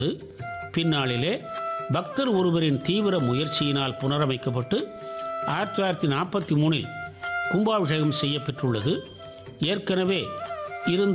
பின்னாளிலே பக்தர் ஒருவரின் தீவிர முயற்சியினால் புனரமைக்கப்பட்டு ஆயிரத்தி தொள்ளாயிரத்தி நாற்பத்தி மூணில் கும்பாபிஷேகம் செய்யப்பெற்றுள்ளது ஏற்கனவே இருந்த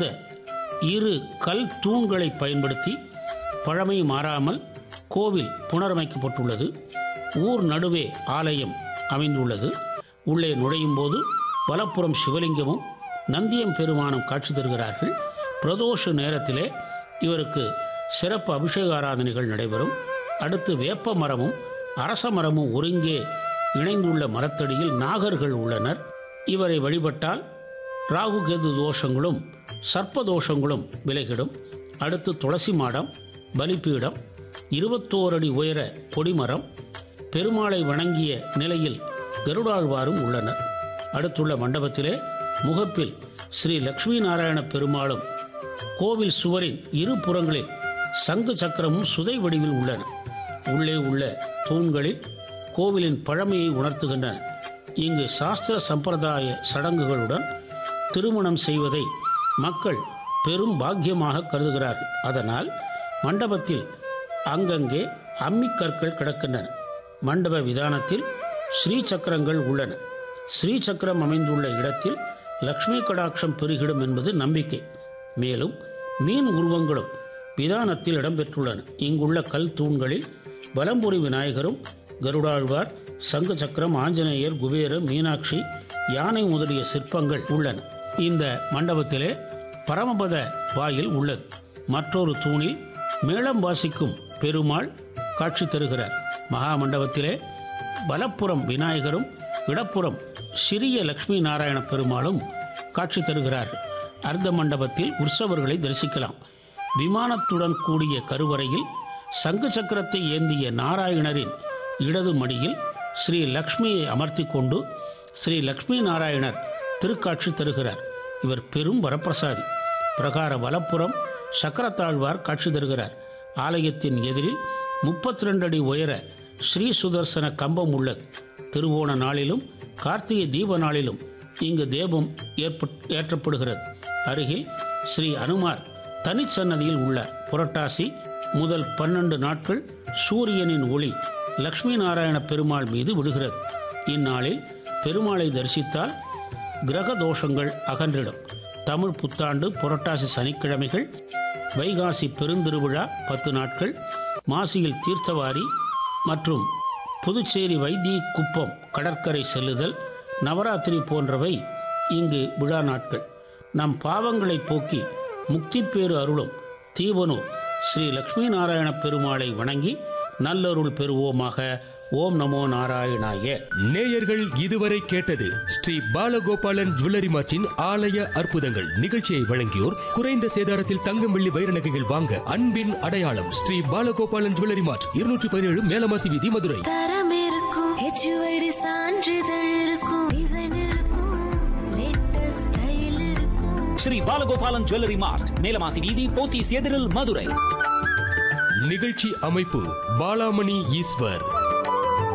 இரு கல் தூண்களை பயன்படுத்தி பழமை மாறாமல் கோவில் புனரமைக்கப்பட்டுள்ளது ஊர் நடுவே ஆலயம் அமைந்துள்ளது உள்ளே நுழையும் போது வலப்புறம் சிவலிங்கமும் நந்தியம் பெருமானும் காட்சி தருகிறார்கள் பிரதோஷ நேரத்திலே இவருக்கு சிறப்பு அபிஷேக ஆராதனைகள் நடைபெறும் அடுத்து வேப்ப மரமும் அரச மரமும் ஒருங்கே இணைந்துள்ள மரத்தடியில் நாகர்கள் உள்ளனர் இவரை வழிபட்டால் ராகு கேது தோஷங்களும் சர்ப்ப தோஷங்களும் விலகிடும் அடுத்து துளசி மாடம் பலிபீடம் இருபத்தோரடி உயர கொடிமரம் பெருமாளை வணங்கிய நிலையில் கருடாழ்வாரும் உள்ளனர் அடுத்துள்ள மண்டபத்திலே முகப்பில் ஸ்ரீ லக்ஷ்மி நாராயண பெருமாளும் கோவில் சுவரின் இரு புறங்களில் சங்கு சக்கரமும் சுதை வடிவில் உள்ளன உள்ளே உள்ள தூண்களில் கோவிலின் பழமையை உணர்த்துகின்றன இங்கு சாஸ்திர சம்பிரதாய சடங்குகளுடன் திருமணம் செய்வதை மக்கள் பெரும் பாக்கியமாக கருதுகிறார்கள் அதனால் மண்டபத்தில் அங்கங்கே அம்மிக் கற்கள் கிடக்கின்றன மண்டப விதானத்தில் ஸ்ரீ சக்கரங்கள் உள்ளன ஸ்ரீ சக்கரம் அமைந்துள்ள இடத்தில் லக்ஷ்மி கடாட்சம் பெருகிடும் என்பது நம்பிக்கை மேலும் மீன் உருவங்களும் விதானத்தில் இடம்பெற்றுள்ளன இங்குள்ள கல் தூண்களில் வலம்புரி விநாயகரும் கருடாழ்வார் சங்கு சக்கரம் ஆஞ்சநேயர் குபேரர் மீனாட்சி யானை முதலிய சிற்பங்கள் உள்ளன இந்த மண்டபத்திலே பரமபத வாயில் உள்ளது மற்றொரு தூணில் மேளம் வாசிக்கும் பெருமாள் காட்சி தருகிறார் மகா மண்டபத்திலே வலப்புறம் விநாயகரும் இடப்புறம் சிறிய லக்ஷ்மி நாராயண பெருமாளும் காட்சி தருகிறார்கள் அர்த்த மண்டபத்தில் உற்சவர்களை தரிசிக்கலாம் விமானத்துடன் கூடிய கருவறையில் சங்கு சக்கரத்தை ஏந்திய நாராயணரின் இடது மடியில் ஸ்ரீ லக்ஷ்மியை அமர்த்தி கொண்டு ஸ்ரீ லக்ஷ்மி நாராயணர் திருக்காட்சி தருகிறார் இவர் பெரும் வரப்பிரசாதி பிரகார வலப்புறம் சக்கரத்தாழ்வார் காட்சி தருகிறார் ஆலயத்தின் எதிரில் முப்பத்தி ரெண்டு அடி உயர ஸ்ரீ சுதர்சன கம்பம் உள்ளது திருவோண நாளிலும் கார்த்திகை தீப நாளிலும் இங்கு தேபம் ஏற்பட் ஏற்றப்படுகிறது அருகில் ஸ்ரீ அனுமார் தனிச்சன்னதியில் உள்ள புரட்டாசி முதல் பன்னெண்டு நாட்கள் சூரியனின் ஒளி லக்ஷ்மி நாராயண பெருமாள் மீது விடுகிறது இந்நாளில் பெருமாளை தரிசித்தால் கிரக தோஷங்கள் அகன்றிடும் தமிழ் புத்தாண்டு புரட்டாசி சனிக்கிழமைகள் வைகாசி பெருந்திருவிழா பத்து நாட்கள் மாசியில் தீர்த்தவாரி மற்றும் புதுச்சேரி வைத்திய குப்பம் கடற்கரை செல்லுதல் நவராத்திரி போன்றவை இங்கு விழா நாட்கள் நம் பாவங்களை போக்கி முக்தி பேறு அருளும் தீவனூர் ஸ்ரீ லக்ஷ்மி நாராயண பெருமாளை வணங்கி நல்லருள் பெறுவோமாக ஓம் நமோ நாராயணாய நேயர்கள் இதுவரை கேட்டது ஸ்ரீ பாலகோபாலன் ஜுவல்லரி மார்ட்டின் ஆலய அற்புதங்கள் நிகழ்ச்சியை வழங்கியோர் குறைந்த சேதாரத்தில் தங்கம் வெள்ளி வைர நகைகள் வாங்க அன்பின் அடையாளம் ஸ்ரீ பாலகோபாலன் ஜுவல்லரி மார்ட் இருநூற்றி பதினேழு மேலமாசி வீதி மதுரை தரம் இருக்கும் ஹெச்யூஐடி சான்றிதழ் இருக்கும் டிசைன் இருக்கும் லேட்டஸ்ட் ஸ்டைல் இருக்கும் ஸ்ரீ பாலகோபாலன் ஜுவல்லரி மார்ட் மேலமாசி வீதி போத்தீஸ் எதிரில் மதுரை நிகழ்ச்சி அமைப்பு பாலாமணி ஈஸ்வர்